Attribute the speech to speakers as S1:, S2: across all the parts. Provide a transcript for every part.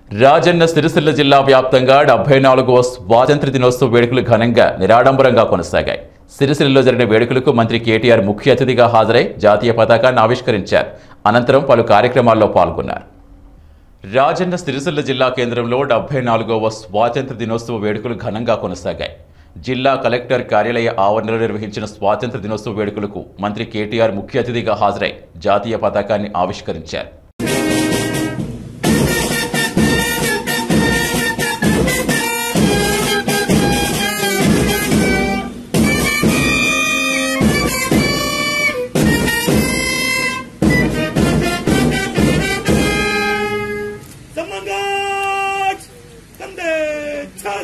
S1: రాజన్న సిరిసిల్ల జిల్లా వ్యాప్తంగా డెబ్బై నాలుగవ స్వాతంత్ర దినోత్సవ వేడుకలు ఘనంగా నిరాడంబరంగా కొనసాగాయి సిరిసిల్లలో జరిగిన వేడుకలకు మంత్రి కేటీఆర్ ముఖ్య అతిథిగా హాజరై జాతీయ పతాకాన్ని ఆవిష్కరించారు అనంతరం పలు కార్యక్రమాల్లో పాల్గొన్నారు రాజన్న సిరిసిల్ల జిల్లా కేంద్రంలో డెబ్బై నాలుగవ స్వాతంత్ర దినోత్సవ వేడుకలు ఘనంగా కొనసాగాయి జిల్లా కలెక్టర్ కార్యాలయ ఆవరణలో నిర్వహించిన స్వాతంత్ర దినోత్సవ వేడుకలకు మంత్రి కేటీఆర్ ముఖ్య అతిథిగా హాజరై జాతీయ పతాకాన్ని ఆవిష్కరించారు
S2: Samangat! Kande! Chas!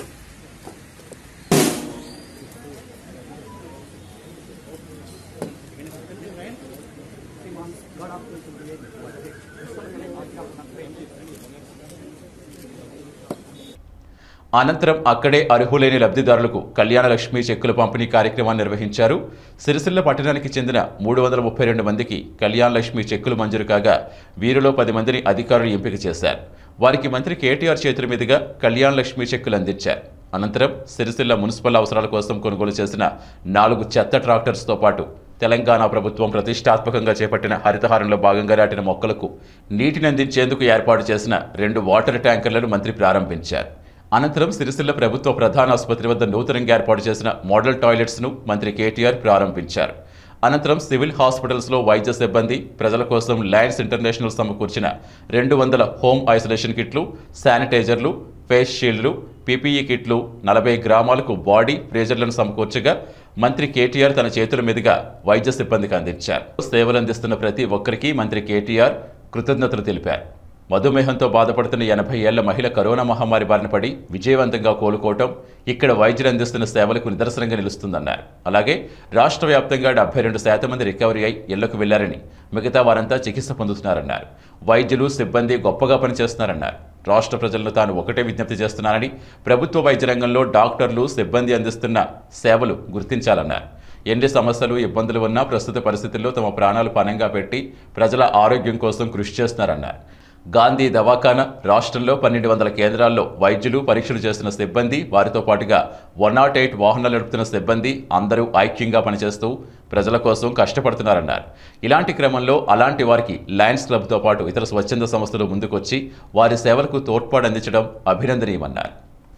S1: అనంతరం అక్కడే అర్హులైన లబ్ధిదారులకు కళ్యాణ లక్ష్మి చెక్కుల పంపిణీ కార్యక్రమాన్ని నిర్వహించారు సిరిసిల్ల పట్టణానికి చెందిన మూడు వందల ముప్పై రెండు మందికి కళ్యాణ లక్ష్మి చెక్కులు మంజూరు కాగా వీరిలో పది మందిని అధికారులు ఎంపిక చేశారు వారికి మంత్రి కేటీఆర్ చేతుల మీదుగా కళ్యాణ లక్ష్మి చెక్కులు అందించారు అనంతరం సిరిసిల్ల మున్సిపల్ అవసరాల కోసం కొనుగోలు చేసిన నాలుగు చెత్త ట్రాక్టర్స్తో పాటు తెలంగాణ ప్రభుత్వం ప్రతిష్టాత్మకంగా చేపట్టిన హరితహారంలో భాగంగా నాటిన మొక్కలకు నీటిని అందించేందుకు ఏర్పాటు చేసిన రెండు వాటర్ ట్యాంకర్లను మంత్రి ప్రారంభించారు అనంతరం సిరిసిల్ల ప్రభుత్వ ప్రధాన ఆసుపత్రి వద్ద నూతనంగా ఏర్పాటు చేసిన మోడల్ టాయిలెట్స్ను మంత్రి కేటీఆర్ ప్రారంభించారు అనంతరం సివిల్ హాస్పిటల్స్లో వైద్య సిబ్బంది ప్రజల కోసం లయన్స్ ఇంటర్నేషనల్ సమకూర్చిన రెండు వందల హోమ్ ఐసోలేషన్ కిట్లు శానిటైజర్లు ఫేస్ షీల్డ్లు పీపీఈ కిట్లు నలభై గ్రామాలకు బాడీ ఫ్రీజర్లను సమకూర్చగా మంత్రి కేటీఆర్ తన చేతుల మీదుగా వైద్య సిబ్బందికి అందించారు సేవలు అందిస్తున్న ప్రతి ఒక్కరికి మంత్రి కేటీఆర్ కృతజ్ఞతలు తెలిపారు మధుమేహంతో బాధపడుతున్న ఎనభై ఏళ్ల మహిళ కరోనా మహమ్మారి బారిన పడి విజయవంతంగా కోలుకోవటం ఇక్కడ వైద్యులు అందిస్తున్న సేవలకు నిదర్శనంగా నిలుస్తుందన్నారు అలాగే రాష్ట్ర వ్యాప్తంగా డెబ్బై రెండు శాతం మంది రికవరీ అయి ఇళ్లకు వెళ్లారని మిగతా వారంతా చికిత్స పొందుతున్నారన్నారు వైద్యులు సిబ్బంది గొప్పగా పనిచేస్తున్నారన్నారు రాష్ట్ర ప్రజలను తాను ఒకటే విజ్ఞప్తి చేస్తున్నానని ప్రభుత్వ వైద్య రంగంలో డాక్టర్లు సిబ్బంది అందిస్తున్న సేవలు గుర్తించాలన్నారు ఎన్ని సమస్యలు ఇబ్బందులు ఉన్నా ప్రస్తుత పరిస్థితుల్లో తమ ప్రాణాలు పణంగా పెట్టి ప్రజల ఆరోగ్యం కోసం కృషి చేస్తున్నారన్నారు గాంధీ దవాఖానా రాష్ట్రంలో పన్నెండు వందల కేంద్రాల్లో వైద్యులు పరీక్షలు చేస్తున్న సిబ్బంది వారితో పాటుగా వన్ నాట్ ఎయిట్ వాహనాలు నడుపుతున్న సిబ్బంది అందరూ ఐక్యంగా పనిచేస్తూ ప్రజల కోసం కష్టపడుతున్నారన్నారు ఇలాంటి క్రమంలో అలాంటి వారికి లయన్స్ క్లబ్తో పాటు ఇతర స్వచ్ఛంద సంస్థలు ముందుకొచ్చి వారి సేవలకు తోడ్పాటు అందించడం అభినందనీయమన్నారు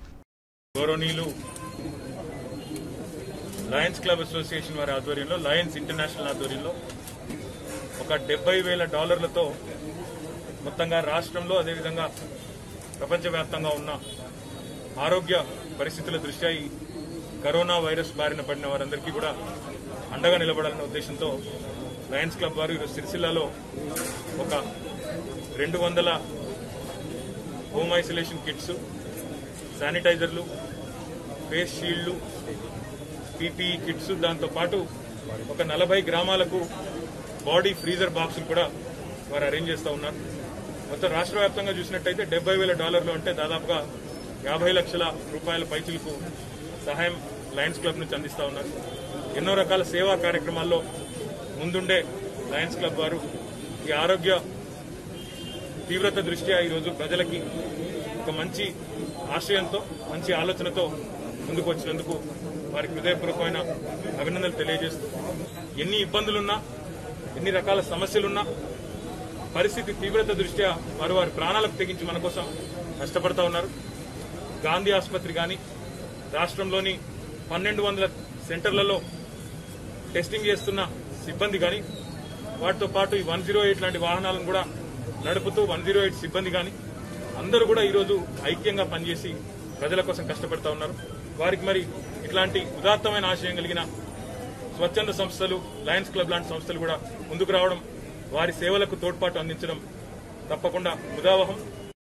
S2: గౌరవనీయులు లయన్స్ క్లబ్ అసోసియేషన్ వారి ఆధ్వర్యంలో లయన్స్ ఇంటర్నేషనల్ ఆధ్వర్యంలో ఒక డెబ్బై వేల డాలర్లతో మొత్తంగా రాష్ట్రంలో అదేవిధంగా ప్రపంచవ్యాప్తంగా ఉన్న ఆరోగ్య పరిస్థితుల దృష్ట్యా ఈ కరోనా వైరస్ బారిన పడిన వారందరికీ కూడా అండగా నిలబడాలనే ఉద్దేశంతో లయన్స్ క్లబ్ వారు ఈరోజు సిరిసిల్లాలో ఒక రెండు వందల హోమ్ ఐసోలేషన్ కిట్స్ శానిటైజర్లు ఫేస్ షీల్డ్లు పీపీఈ కిట్స్ దాంతో పాటు ఒక నలభై గ్రామాలకు బాడీ ఫ్రీజర్ బాక్సులు కూడా వారు అరేంజ్ చేస్తూ ఉన్నారు మొత్తం రాష్ట్ర వ్యాప్తంగా చూసినట్టయితే డెబ్బై వేల డాలర్లు అంటే దాదాపుగా యాభై లక్షల రూపాయల పైచులకు సహాయం లయన్స్ క్లబ్ నుంచి అందిస్తూ ఉన్నారు ఎన్నో రకాల సేవా కార్యక్రమాల్లో ముందుండే లయన్స్ క్లబ్ వారు ఈ ఆరోగ్య తీవ్రత దృష్ట్యా ఈరోజు ప్రజలకి ఒక మంచి ఆశయంతో మంచి ఆలోచనతో ముందుకు వచ్చినందుకు వారికి హృదయపూర్వకమైన అభినందనలు తెలియజేస్తూ ఎన్ని ఇబ్బందులున్నా ఎన్ని రకాల సమస్యలున్నా పరిస్థితి తీవ్రత దృష్ట్యా వారు వారి ప్రాణాలకు తెగించి మన కోసం కష్టపడతా ఉన్నారు గాంధీ ఆసుపత్రి కానీ రాష్ట్రంలోని పన్నెండు వందల సెంటర్లలో టెస్టింగ్ చేస్తున్న సిబ్బంది కానీ వాటితో పాటు ఈ వన్ జీరో ఎయిట్ లాంటి వాహనాలను కూడా నడుపుతూ వన్ జీరో ఎయిట్ సిబ్బంది కానీ అందరూ కూడా ఈరోజు ఐక్యంగా పనిచేసి ప్రజల కోసం కష్టపడతా ఉన్నారు వారికి మరి ఇట్లాంటి ఉదాత్తమైన ఆశయం కలిగిన స్వచ్ఛంద సంస్థలు లయన్స్ క్లబ్ లాంటి సంస్థలు కూడా ముందుకు రావడం వారి సేవలకు తోడ్పాటు అందించడం తప్పకుండా ముదావహం